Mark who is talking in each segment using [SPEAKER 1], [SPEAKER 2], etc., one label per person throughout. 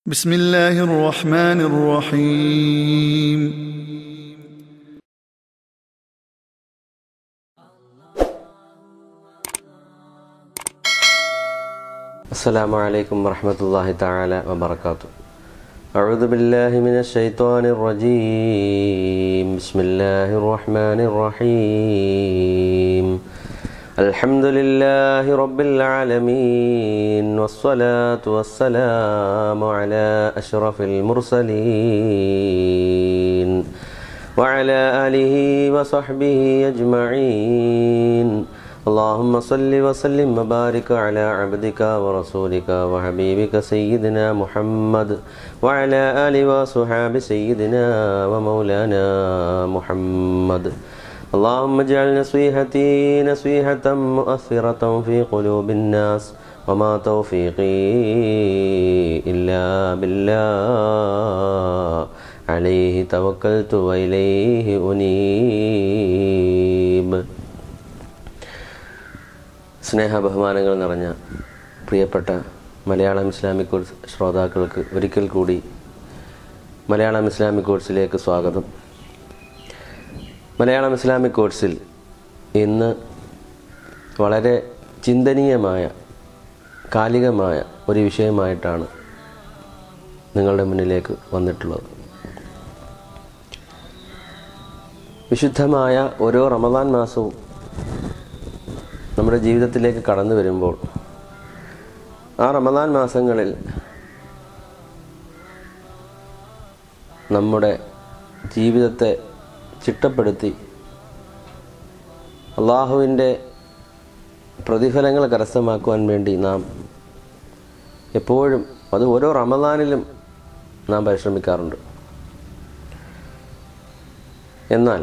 [SPEAKER 1] بسم الله الرحمن الرحيم
[SPEAKER 2] السلام عليكم ورحمة الله تعالى وبركاته أعوذ بالله من الشيطان الرجيم بسم الله الرحمن الرحيم الحمد لله رب العالمين والصلاة والسلام على أشرف المرسلين وعلى آله وصحبه أجمعين اللهم صل وسلم وبارك على عبدك ورسولك وحبيبك سيدنا محمد وعلى آل وصحاب سيدنا ومولانا محمد اللهم اجعل نصيحتي نصيحة مؤثرة في قلوب الناس وما توفيقي إلا بالله عليه توكلت وإليه أنيب സ്നേഹ ബഹുമാനങ്ങൾ നിറഞ്ഞ പ്രിയപ്പെട്ട Malayalam Islamic course ശ്രോതാക്കൾക്ക് ഒരിക്കൽ കൂടി മലയാളം ഇസ്ലാമിക് കോഴ്സിലേക്ക് സ്വാഗതം മലയാളം ഇസ്ലാമിക് കോഴ്സിൽ ഇന്ന് വളരെ ചിന്തനീയമായ കാലികമായ ഒരു വിഷയമായിട്ടാണ് നിങ്ങളുടെ മുന്നിലേക്ക് വന്നിട്ടുള്ളത് വിശുദ്ധമായ ഓരോ റമദാൻ മാസവും നമ്മുടെ ജീവിതത്തിലേക്ക് കടന്നു വരുമ്പോൾ ആ റമദാൻ മാസങ്ങളിൽ നമ്മുടെ ജീവിതത്തെ ചിട്ടപ്പെടുത്തി അള്ളാഹുവിൻ്റെ പ്രതിഫലങ്ങൾ കരസ്ഥമാക്കുവാൻ വേണ്ടി നാം എപ്പോഴും അത് ഓരോ റമദാനിലും നാം പരിശ്രമിക്കാറുണ്ട് എന്നാൽ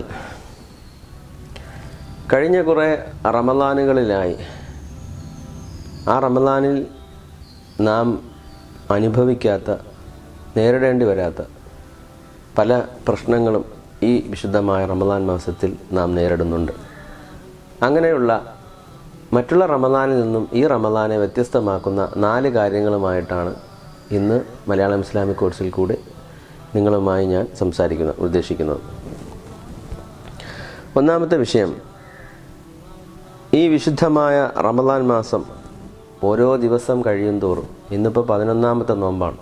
[SPEAKER 2] കഴിഞ്ഞ കുറേ റമദാനുകളിലായി ആ റമദാനിൽ നാം അനുഭവിക്കാത്ത നേരിടേണ്ടി വരാത്ത പല പ്രശ്നങ്ങളും ഈ വിശുദ്ധമായ റമദാൻ മാസത്തിൽ നാം നേരിടുന്നുണ്ട് അങ്ങനെയുള്ള മറ്റുള്ള റമദാനിൽ നിന്നും ഈ റമദാനെ വ്യത്യസ്തമാക്കുന്ന നാല് കാര്യങ്ങളുമായിട്ടാണ് ഇന്ന് മലയാളം ഇസ്ലാമിക് കോഴ്സിൽ കൂടെ നിങ്ങളുമായി ഞാൻ സംസാരിക്കുന്നത് ഉദ്ദേശിക്കുന്നത് ഒന്നാമത്തെ വിഷയം ഈ വിശുദ്ധമായ റമദാൻ മാസം ഓരോ ദിവസം കഴിയും തോറും ഇന്നിപ്പോൾ പതിനൊന്നാമത്തെ നോമ്പാണ്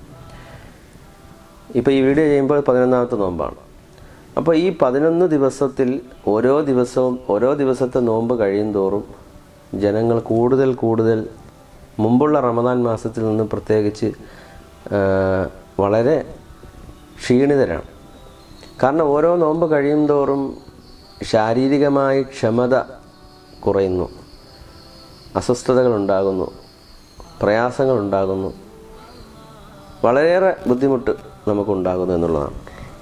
[SPEAKER 2] ഇപ്പോൾ ഈ വീഡിയോ ചെയ്യുമ്പോൾ പതിനൊന്നാമത്തെ നോമ്പാണ് അപ്പോൾ ഈ പതിനൊന്ന് ദിവസത്തിൽ ഓരോ ദിവസവും ഓരോ ദിവസത്തെ നോമ്പ് കഴിയും തോറും ജനങ്ങൾ കൂടുതൽ കൂടുതൽ മുമ്പുള്ള റമദാൻ മാസത്തിൽ നിന്ന് പ്രത്യേകിച്ച് വളരെ ക്ഷീണിതരാണ് കാരണം ഓരോ നോമ്പ് കഴിയും തോറും ശാരീരികമായി ക്ഷമത കുറയുന്നു അസ്വസ്ഥതകൾ ഉണ്ടാകുന്നു പ്രയാസങ്ങൾ ഉണ്ടാകുന്നു വളരെയേറെ ബുദ്ധിമുട്ട് നമുക്കുണ്ടാകുന്നു എന്നുള്ളതാണ്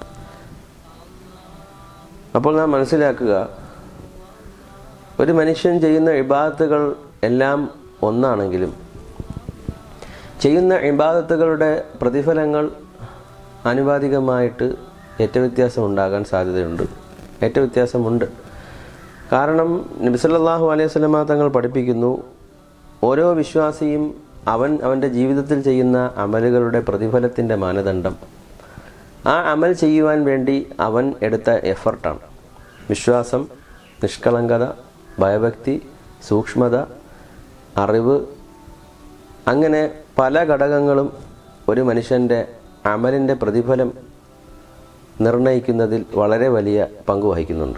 [SPEAKER 2] അപ്പോൾ നാം മനസ്സിലാക്കുക ഒരു മനുഷ്യൻ ചെയ്യുന്ന ഇബാദത്തുകൾ എല്ലാം ഒന്നാണെങ്കിലും ചെയ്യുന്ന ഇബാദത്തുകളുടെ പ്രതിഫലങ്ങൾ ആനുപാതികമായിട്ട് ഏറ്റവ്യത്യാസം ഉണ്ടാകാൻ സാധ്യതയുണ്ട് ഏറ്റവ്യത്യാസമുണ്ട് കാരണം നബിസല്ലാഹു അലൈഹി സ്വലമ തങ്ങൾ പഠിപ്പിക്കുന്നു ഓരോ വിശ്വാസിയും അവൻ അവൻ്റെ ജീവിതത്തിൽ ചെയ്യുന്ന അമലുകളുടെ പ്രതിഫലത്തിൻ്റെ മാനദണ്ഡം ആ അമൽ ചെയ്യുവാൻ വേണ്ടി അവൻ എടുത്ത എഫർട്ടാണ് വിശ്വാസം നിഷ്കളങ്കത ഭയഭക്തി സൂക്ഷ്മത അറിവ് അങ്ങനെ പല ഘടകങ്ങളും ഒരു മനുഷ്യൻ്റെ അമലിൻ്റെ പ്രതിഫലം നിർണയിക്കുന്നതിൽ വളരെ വലിയ പങ്ക് വഹിക്കുന്നുണ്ട്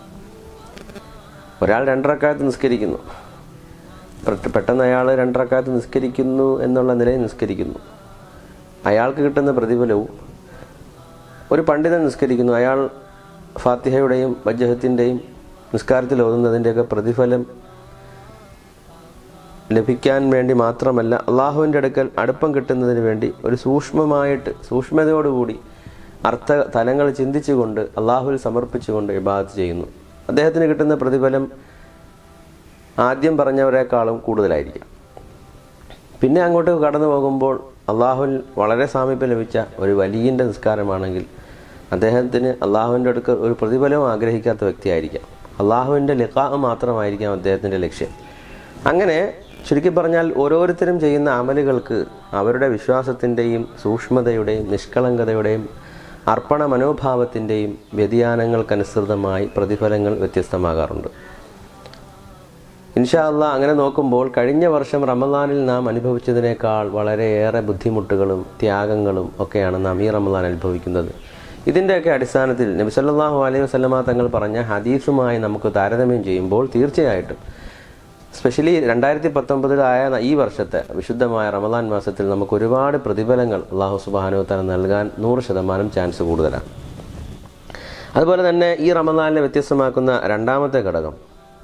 [SPEAKER 2] ഒരാൾ രണ്ടരക്കാലത്ത് നിസ്കരിക്കുന്നു പെട്ടെന്ന് അയാൾ രണ്ടരക്കാലത്ത് നിസ്കരിക്കുന്നു എന്നുള്ള നിലയിൽ നിസ്കരിക്കുന്നു അയാൾക്ക് കിട്ടുന്ന പ്രതിഫലവും ഒരു പണ്ഡിതൻ നിസ്കരിക്കുന്നു അയാൾ ഫാത്തിഹയുടെയും വജ്ജഹത്തിൻ്റെയും നിസ്കാരത്തിൽ ഓതുന്നതിൻ്റെയൊക്കെ പ്രതിഫലം ലഭിക്കാൻ വേണ്ടി മാത്രമല്ല അള്ളാഹുവിൻ്റെ അടുക്കൽ അടുപ്പം കിട്ടുന്നതിന് വേണ്ടി ഒരു സൂക്ഷ്മമായിട്ട് സൂക്ഷ്മതയോടുകൂടി അർത്ഥ തലങ്ങൾ ചിന്തിച്ചുകൊണ്ട് അള്ളാഹുവിൽ സമർപ്പിച്ചുകൊണ്ട് ഇബാദത്ത് ചെയ്യുന്നു അദ്ദേഹത്തിന് കിട്ടുന്ന പ്രതിഫലം ആദ്യം പറഞ്ഞവരെക്കാളും കൂടുതലായിരിക്കാം പിന്നെ അങ്ങോട്ട് കടന്നു പോകുമ്പോൾ അള്ളാഹുവിൽ വളരെ സാമീപ്യം ലഭിച്ച ഒരു വലിയൻ്റെ നിസ്കാരമാണെങ്കിൽ അദ്ദേഹത്തിന് അള്ളാഹുവിൻ്റെ അടുക്കൽ ഒരു പ്രതിഫലവും ആഗ്രഹിക്കാത്ത വ്യക്തിയായിരിക്കാം അള്ളാഹുവിൻ്റെ ലിഖാ മാത്രമായിരിക്കാം അദ്ദേഹത്തിൻ്റെ ലക്ഷ്യം അങ്ങനെ ചുരുക്കി പറഞ്ഞാൽ ഓരോരുത്തരും ചെയ്യുന്ന അമലുകൾക്ക് അവരുടെ വിശ്വാസത്തിൻ്റെയും സൂക്ഷ്മതയുടെയും നിഷ്കളങ്കതയുടെയും അർപ്പണ മനോഭാവത്തിൻ്റെയും വ്യതിയാനങ്ങൾക്കനുസൃതമായി പ്രതിഫലങ്ങൾ വ്യത്യസ്തമാകാറുണ്ട് ഇൻഷാ അള്ളാ അങ്ങനെ നോക്കുമ്പോൾ കഴിഞ്ഞ വർഷം റമദാനിൽ നാം അനുഭവിച്ചതിനേക്കാൾ വളരെയേറെ ബുദ്ധിമുട്ടുകളും ത്യാഗങ്ങളും ഒക്കെയാണ് നാം ഈ റമദാൻ അനുഭവിക്കുന്നത് ഇതിൻ്റെയൊക്കെ അടിസ്ഥാനത്തിൽ നബിസല്ലാഹു അലൈഹി വസ്ലമ തങ്ങൾ പറഞ്ഞ ഹദീസുമായി നമുക്ക് താരതമ്യം ചെയ്യുമ്പോൾ തീർച്ചയായിട്ടും സ്പെഷ്യലി രണ്ടായിരത്തി പത്തൊമ്പതിലായ ഈ വർഷത്തെ വിശുദ്ധമായ റമദാൻ മാസത്തിൽ നമുക്ക് ഒരുപാട് പ്രതിഫലങ്ങൾ അള്ളാഹു സുബാനുത്തല നൽകാൻ നൂറ് ശതമാനം ചാൻസ് കൂടുതലാണ് അതുപോലെ തന്നെ ഈ റമദാനിനെ വ്യത്യസ്തമാക്കുന്ന രണ്ടാമത്തെ ഘടകം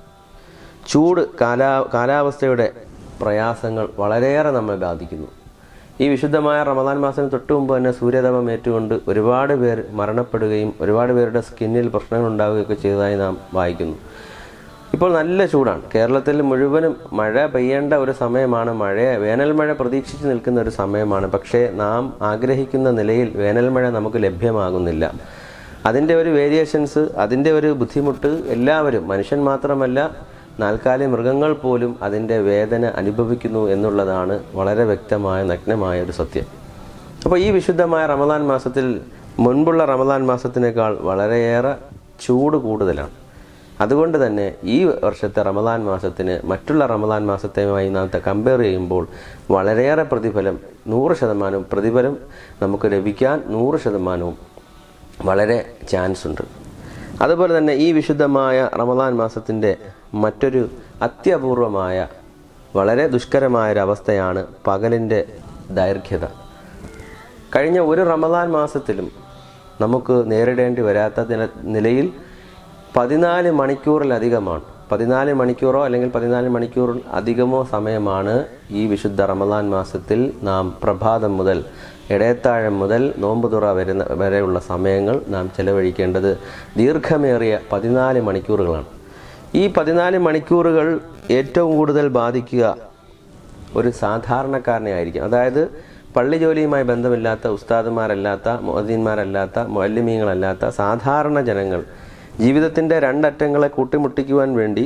[SPEAKER 2] ചൂട് കാലാ കാലാവസ്ഥയുടെ പ്രയാസങ്ങൾ വളരെയേറെ നമ്മെ ബാധിക്കുന്നു ഈ വിശുദ്ധമായ റമദാൻ മാസത്തിന് തൊട്ട് മുമ്പ് തന്നെ സൂര്യതപം ഏറ്റുകൊണ്ട് ഒരുപാട് പേർ മരണപ്പെടുകയും ഒരുപാട് പേരുടെ സ്കിന്നിൽ പ്രശ്നങ്ങൾ ഉണ്ടാവുകയൊക്കെ ചെയ്തതായി നാം വായിക്കുന്നു ഇപ്പോൾ നല്ല ചൂടാണ് കേരളത്തിൽ മുഴുവനും മഴ പെയ്യേണ്ട ഒരു സമയമാണ് മഴ വേനൽ മഴ പ്രതീക്ഷിച്ച് നിൽക്കുന്ന ഒരു സമയമാണ് പക്ഷേ നാം ആഗ്രഹിക്കുന്ന നിലയിൽ വേനൽ മഴ നമുക്ക് ലഭ്യമാകുന്നില്ല അതിൻ്റെ ഒരു വേരിയേഷൻസ് അതിൻ്റെ ഒരു ബുദ്ധിമുട്ട് എല്ലാവരും മനുഷ്യൻ മാത്രമല്ല നാൽക്കാലി മൃഗങ്ങൾ പോലും അതിൻ്റെ വേദന അനുഭവിക്കുന്നു എന്നുള്ളതാണ് വളരെ വ്യക്തമായ നഗ്നമായ ഒരു സത്യം അപ്പോൾ ഈ വിശുദ്ധമായ റമദാൻ മാസത്തിൽ മുൻപുള്ള റമദാൻ മാസത്തിനേക്കാൾ വളരെയേറെ ചൂട് കൂടുതലാണ് അതുകൊണ്ട് തന്നെ ഈ വർഷത്തെ റമദാൻ മാസത്തിന് മറ്റുള്ള റമദാൻ മാസത്തെയുമായി നാം കമ്പയർ ചെയ്യുമ്പോൾ വളരെയേറെ പ്രതിഫലം നൂറ് ശതമാനവും പ്രതിഫലം നമുക്ക് ലഭിക്കാൻ നൂറ് ശതമാനവും വളരെ ചാൻസ് ഉണ്ട് അതുപോലെ തന്നെ ഈ വിശുദ്ധമായ റമദാൻ മാസത്തിൻ്റെ മറ്റൊരു അത്യപൂർവമായ വളരെ ദുഷ്കരമായ ഒരു അവസ്ഥയാണ് പകലിൻ്റെ ദൈർഘ്യത കഴിഞ്ഞ ഒരു റമദാൻ മാസത്തിലും നമുക്ക് നേരിടേണ്ടി വരാത്ത നില- നിലയിൽ പതിനാല് മണിക്കൂറിലധികമാണ് പതിനാല് മണിക്കൂറോ അല്ലെങ്കിൽ പതിനാല് മണിക്കൂറിൽ അധികമോ സമയമാണ് ഈ വിശുദ്ധ റമദാൻ മാസത്തിൽ നാം പ്രഭാതം മുതൽ ഇടയത്താഴം മുതൽ നോമ്പ് തുറ വരുന്ന വരെയുള്ള സമയങ്ങൾ നാം ചെലവഴിക്കേണ്ടത് ദീർഘമേറിയ പതിനാല് മണിക്കൂറുകളാണ് ഈ പതിനാല് മണിക്കൂറുകൾ ഏറ്റവും കൂടുതൽ ബാധിക്കുക ഒരു സാധാരണക്കാരനെ ആയിരിക്കും അതായത് പള്ളി ജോലിയുമായി ബന്ധമില്ലാത്ത ഉസ്താദുമാരല്ലാത്ത മോദീന്മാരല്ലാത്ത മൊല്ലിമീങ്ങളല്ലാത്ത സാധാരണ ജനങ്ങൾ ജീവിതത്തിൻ്റെ രണ്ടറ്റങ്ങളെ കൂട്ടിമുട്ടിക്കുവാൻ വേണ്ടി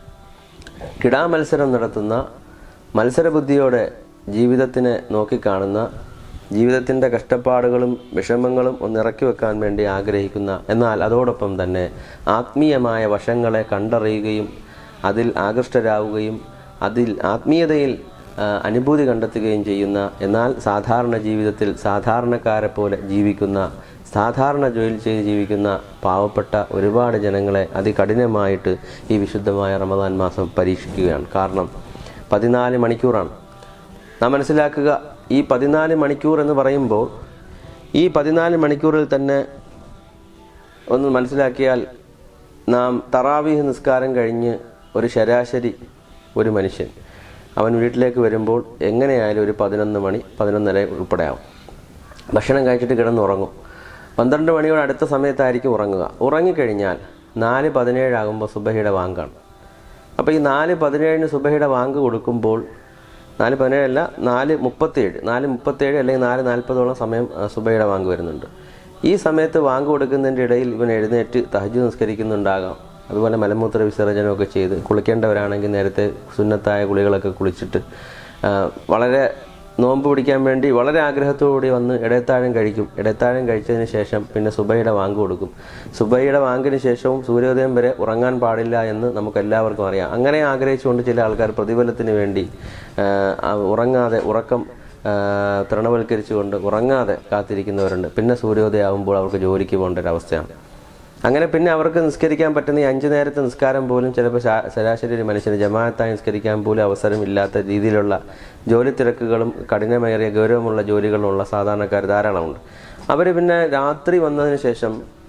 [SPEAKER 2] കിടാമത്സരം നടത്തുന്ന മത്സരബുദ്ധിയോടെ ജീവിതത്തിനെ നോക്കിക്കാണുന്ന ജീവിതത്തിൻ്റെ കഷ്ടപ്പാടുകളും വിഷമങ്ങളും ഒന്ന് ഇറക്കി വെക്കാൻ വേണ്ടി ആഗ്രഹിക്കുന്ന എന്നാൽ അതോടൊപ്പം തന്നെ ആത്മീയമായ വശങ്ങളെ കണ്ടറിയുകയും അതിൽ ആകൃഷ്ടരാവുകയും അതിൽ ആത്മീയതയിൽ ആ, അനുഭൂതി കണ്ടെത്തുകയും ചെയ്യുന്ന എന്നാൽ സാധാരണ ജീവിതത്തിൽ സാധാരണക്കാരെ പോലെ ജീവിക്കുന്ന സാധാരണ ജോലി ചെയ്ത് ജീവിക്കുന്ന പാവപ്പെട്ട ഒരുപാട് ജനങ്ങളെ അതികഠിനമായിട്ട് ഈ വിശുദ്ധമായ റമദാൻ മാസം പരീക്ഷിക്കുകയാണ് കാരണം പതിനാല് മണിക്കൂറാണ് നാം മനസ്സിലാക്കുക ഈ പതിനാല് മണിക്കൂർ എന്ന് പറയുമ്പോൾ ഈ പതിനാല് മണിക്കൂറിൽ തന്നെ ഒന്ന് മനസ്സിലാക്കിയാൽ നാം തറാവീഹ് നിസ്കാരം കഴിഞ്ഞ് ഒരു ശരാശരി ഒരു മനുഷ്യൻ അവൻ വീട്ടിലേക്ക് വരുമ്പോൾ എങ്ങനെയായാലും ഒരു പതിനൊന്ന് മണി പതിനൊന്നര ഉൾപ്പെടെയാവും ഭക്ഷണം കഴിച്ചിട്ട് കിടന്നുറങ്ങും പന്ത്രണ്ട് മണിയോട് അടുത്ത സമയത്തായിരിക്കും ഉറങ്ങുക ഉറങ്ങിക്കഴിഞ്ഞാൽ നാല് പതിനേഴാകുമ്പോൾ സുബഹിയുടെ വാങ്കാണ് അപ്പോൾ ഈ നാല് പതിനേഴിന് സുബഹിയുടെ വാങ്ക് കൊടുക്കുമ്പോൾ നാല് പതിനേഴല്ല നാല് മുപ്പത്തേഴ് നാല് മുപ്പത്തേഴ് അല്ലെങ്കിൽ നാല് നാൽപ്പതോളം സമയം ആ, സുബഹിയുടെ വാങ്ക് വരുന്നുണ്ട് ഈ സമയത്ത് വാങ്ക് കൊടുക്കുന്നതിൻ്റെ ഇടയിൽ ഇവൻ എഴുന്നേറ്റ് തഹജ് നിസ്കരിക്കുന്നുണ്ടാകാം അതുപോലെ മലമൂത്ര വിസർജനമൊക്കെ ചെയ്ത് കുളിക്കേണ്ടവരാണെങ്കിൽ നേരത്തെ സുന്നത്തായ കുളികളൊക്കെ കുളിച്ചിട്ട് ആ, വളരെ നോമ്പ് പിടിക്കാൻ വേണ്ടി വളരെ ആഗ്രഹത്തോടുകൂടി വന്ന് ഇടയത്താഴം കഴിക്കും ഇടയത്താഴം കഴിച്ചതിന് ശേഷം പിന്നെ സുബൈയുടെ വാങ്ക് കൊടുക്കും സുബൈയുടെ വാങ്കിന് ശേഷവും സൂര്യോദയം വരെ ഉറങ്ങാൻ പാടില്ല എന്ന് നമുക്ക് എല്ലാവർക്കും അറിയാം അങ്ങനെ ആഗ്രഹിച്ചുകൊണ്ട് ചില ആൾക്കാർ പ്രതിഫലത്തിന് വേണ്ടി ആ, ആ, ഉറങ്ങാതെ ഉറക്കം ആ, തൃണവൽക്കരിച്ചുകൊണ്ട് ഉറങ്ങാതെ കാത്തിരിക്കുന്നവരുണ്ട് പിന്നെ സൂര്യോദയം ആകുമ്പോൾ അവർക്ക് ജോലിക്ക് പോകേണ്ട ഒരു അവസ്ഥയാണ് അങ്ങനെ പിന്നെ അവർക്ക് നിസ്കരിക്കാൻ പറ്റുന്ന ഈ അഞ്ചു നേരത്തെ നിസ്കാരം പോലും ചിലപ്പോൾ ശാ- ശരാശരി ഒരു മനുഷ്യന് ജമാഅത്തായി നിസ്കരിക്കാൻ പോലും അവസരമില്ലാത്ത രീതിയിലുള്ള ജോലി തിരക്കുകളും കഠിനമേറിയ ഗൗരവമുള്ള ജോലികളുമുള്ള സാധാരണക്കാർ ധാരാളമുണ്ട് അവർ പിന്നെ രാത്രി വന്നതിന് ശേഷം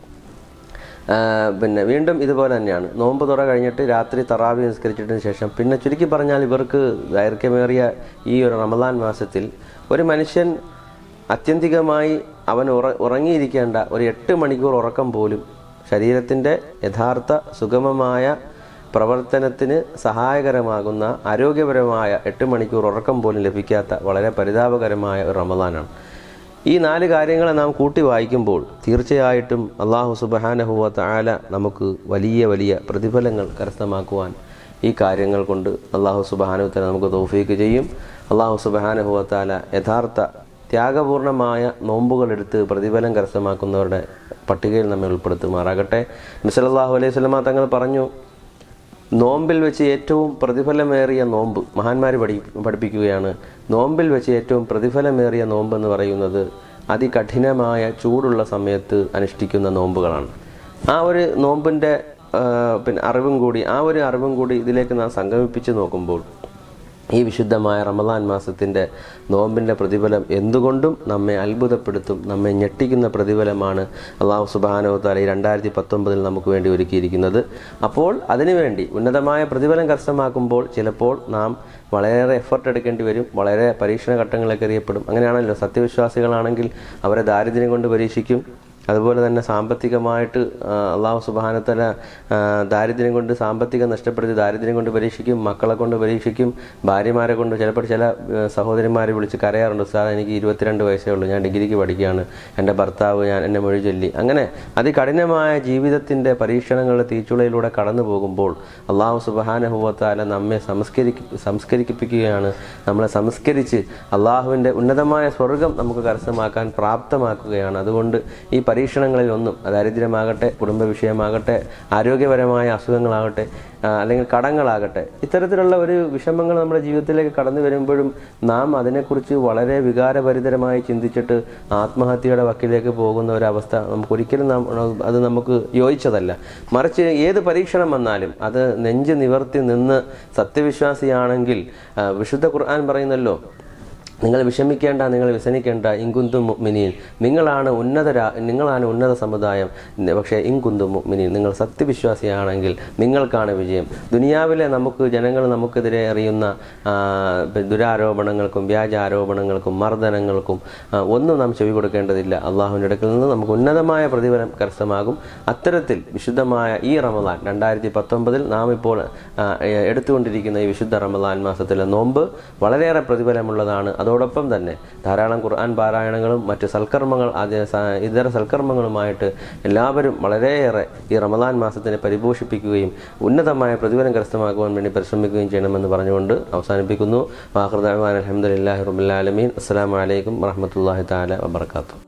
[SPEAKER 2] ആ, പിന്നെ വീണ്ടും ഇതുപോലെ തന്നെയാണ് നോമ്പ് തുറ കഴിഞ്ഞിട്ട് രാത്രി തറാവി നിസ്കരിച്ചിട്ടതിന് ശേഷം പിന്നെ ചുരുക്കി പറഞ്ഞാൽ ഇവർക്ക് ദൈർഘ്യമേറിയ ഈ ഒരു റമദാൻ മാസത്തിൽ ഒരു മനുഷ്യൻ അത്യന്തികമായി അവൻ ഉറ ഉറങ്ങിയിരിക്കേണ്ട ഒരു എട്ട് മണിക്കൂർ ഉറക്കം പോലും ശരീരത്തിൻ്റെ യഥാർത്ഥ സുഗമമായ പ്രവർത്തനത്തിന് സഹായകരമാകുന്ന ആരോഗ്യപരമായ എട്ട് മണിക്കൂർ ഉറക്കം പോലും ലഭിക്കാത്ത വളരെ പരിതാപകരമായ ഒരു റമദാനാണ് ഈ നാല് കാര്യങ്ങളെ നാം കൂട്ടി വായിക്കുമ്പോൾ തീർച്ചയായിട്ടും അള്ളാഹു സുബഹാനഹുവ താല നമുക്ക് വലിയ വലിയ പ്രതിഫലങ്ങൾ കരസ്ഥമാക്കുവാൻ ഈ കാര്യങ്ങൾ കൊണ്ട് അള്ളാഹു സുബാനുവത്താല നമുക്ക് തോഫീക്ക് ചെയ്യും അള്ളാഹു സുബാനുഭവത്താല യഥാർത്ഥ ത്യാഗപൂർണമായ നോമ്പുകളെടുത്ത് പ്രതിഫലം കരസ്ഥമാക്കുന്നവരുടെ പട്ടികയിൽ നമ്മെ ഉൾപ്പെടുത്തുമാറാകട്ടെ മിസലല്ലാഹു അലൈഹി സ്വലമ തങ്ങൾ പറഞ്ഞു നോമ്പിൽ വെച്ച് ഏറ്റവും പ്രതിഫലമേറിയ നോമ്പ് മഹാന്മാർ പഠി പഠിപ്പിക്കുകയാണ് നോമ്പിൽ വെച്ച് ഏറ്റവും പ്രതിഫലമേറിയ നോമ്പ് എന്ന് പറയുന്നത് അതികഠിനമായ ചൂടുള്ള സമയത്ത് അനുഷ്ഠിക്കുന്ന നോമ്പുകളാണ് ആ ഒരു നോമ്പിൻ്റെ പിന്നെ അറിവും കൂടി ആ ഒരു അറിവും കൂടി ഇതിലേക്ക് നാം സംഗമിപ്പിച്ച് നോക്കുമ്പോൾ ഈ വിശുദ്ധമായ റമദാൻ മാസത്തിൻ്റെ നോമ്പിൻ്റെ പ്രതിഫലം എന്തുകൊണ്ടും നമ്മെ അത്ഭുതപ്പെടുത്തും നമ്മെ ഞെട്ടിക്കുന്ന പ്രതിഫലമാണ് അള്ളാഹു സുബാനോത്താല ഈ രണ്ടായിരത്തി പത്തൊമ്പതിൽ നമുക്ക് വേണ്ടി ഒരുക്കിയിരിക്കുന്നത് അപ്പോൾ അതിനുവേണ്ടി ഉന്നതമായ പ്രതിഫലം കരസ്ഥമാക്കുമ്പോൾ ചിലപ്പോൾ നാം വളരെയേറെ എഫർട്ട് എടുക്കേണ്ടി വരും വളരെ പരീക്ഷണ ഘട്ടങ്ങളിലേക്ക് എറിയപ്പെടും അങ്ങനെയാണല്ലോ സത്യവിശ്വാസികളാണെങ്കിൽ അവരെ ദാരിദ്ര്യം കൊണ്ട് പരീക്ഷിക്കും അതുപോലെ തന്നെ സാമ്പത്തികമായിട്ട് ആ, അള്ളാഹു സുബാനത്തല ദാരിദ്ര്യം കൊണ്ട് സാമ്പത്തികം നഷ്ടപ്പെടുത്തി ദാരിദ്ര്യം കൊണ്ട് പരീക്ഷിക്കും മക്കളെ കൊണ്ട് പരീക്ഷിക്കും ഭാര്യമാരെ കൊണ്ട് ചിലപ്പോൾ ചില ആ, സഹോദരിമാരെ വിളിച്ച് കരയാറുണ്ട് സാർ എനിക്ക് ഇരുപത്തിരണ്ട് വയസ്സേ ഉള്ളൂ ഞാൻ ഡിഗ്രിക്ക് പഠിക്കുകയാണ് എൻ്റെ ഭർത്താവ് ഞാൻ എന്നെ മൊഴി ചൊല്ലി അങ്ങനെ അതികഠിനമായ ജീവിതത്തിൻ്റെ പരീക്ഷണങ്ങളുടെ തീച്ചുളയിലൂടെ കടന്നു പോകുമ്പോൾ അള്ളാഹു സുബാനഹുവത്താല നമ്മെ സംസ്കരി സംസ്കരിപ്പിക്കുകയാണ് നമ്മളെ സംസ്കരിച്ച് അള്ളാഹുവിൻ്റെ ഉന്നതമായ സ്വർഗം നമുക്ക് കരസ്ഥമാക്കാൻ പ്രാപ്തമാക്കുകയാണ് അതുകൊണ്ട് ഈ പരീക്ഷണങ്ങളിൽ ഒന്നും ദാരിദ്ര്യമാകട്ടെ കുടുംബ വിഷയമാകട്ടെ ആരോഗ്യപരമായ അസുഖങ്ങളാകട്ടെ ആ, അല്ലെങ്കിൽ കടങ്ങളാകട്ടെ ഇത്തരത്തിലുള്ള ഒരു വിഷമങ്ങൾ നമ്മുടെ ജീവിതത്തിലേക്ക് കടന്നു വരുമ്പോഴും നാം അതിനെക്കുറിച്ച് വളരെ വികാരഭരിതരമായി ചിന്തിച്ചിട്ട് ആത്മഹത്യയുടെ വക്കിലേക്ക് പോകുന്ന ഒരവസ്ഥ നമുക്ക് ഒരിക്കലും നാം അത് നമുക്ക് യോജിച്ചതല്ല മറിച്ച് ഏത് പരീക്ഷണം വന്നാലും അത് നെഞ്ച് നിവർത്തി നിന്ന് സത്യവിശ്വാസിയാണെങ്കിൽ ആ, വിശുദ്ധ ഖുർആൻ പറയുന്നല്ലോ നിങ്ങൾ വിഷമിക്കേണ്ട നിങ്ങൾ വ്യസനിക്കേണ്ട ഇങ്കുന്തു മുഅ്മിനീൻ നിങ്ങളാണ് ഉന്നതരാ നിങ്ങളാണ് ഉന്നത സമുദായം ന- പക്ഷേ ഇങ്കുന്തു മുഅ്മിനീൻ നിങ്ങൾ സത്യവിശ്വാസിയാണെങ്കിൽ നിങ്ങൾക്കാണ് വിജയം ദുനിയാവിലെ നമുക്ക് ജനങ്ങൾ നമുക്കെതിരെ അറിയുന്ന ആ, പ- ദുരാരോപണങ്ങൾക്കും വ്യാജാരോപണങ്ങൾക്കും മർദ്ദനങ്ങൾക്കും ആ, ഒന്നും നാം ചെവി കൊടുക്കേണ്ടതില്ല അള്ളാഹുവിൻ്റെ അടുക്കൽ നിന്ന് നമുക്ക് ഉന്നതമായ പ്രതിഫലം കരസ്ഥമാകും അത്തരത്തിൽ വിശുദ്ധമായ ഈ റമദാൻ രണ്ടായിരത്തി പത്തൊമ്പതിൽ നാം ഇപ്പോൾ ആ, എ- എടുത്തുകൊണ്ടിരിക്കുന്ന ഈ വിശുദ്ധ റമദാൻ മാസത്തിലെ നോമ്പ് വളരെയേറെ പ്രതിഫലമുള്ളതാണ് അതോടൊപ്പം തന്നെ ധാരാളം ഖുർആൻ പാരായണങ്ങളും മറ്റ് സൽക്കർമ്മങ്ങൾ ആദ്യ സ- ഇതര സൽക്കർമ്മങ്ങളുമായിട്ട് എല്ലാവരും വളരെയേറെ ഈ റമദാൻ മാസത്തിനെ പരിപോഷിപ്പിക്കുകയും ഉന്നതമായ പ്രതിഫലം കരസ്ഥമാക്കുവാൻ വേണ്ടി പരിശ്രമിക്കുകയും ചെയ്യണമെന്ന് പറഞ്ഞുകൊണ്ട് അവസാനിപ്പിക്കുന്നു വാഹൃദാൻ അലഹമുല്ലാ റബുല്ലാലമീൻ അസ്സാം വലൈക്കും വറഹമത്തല്ലാഹി താല വബർക്കാത്തു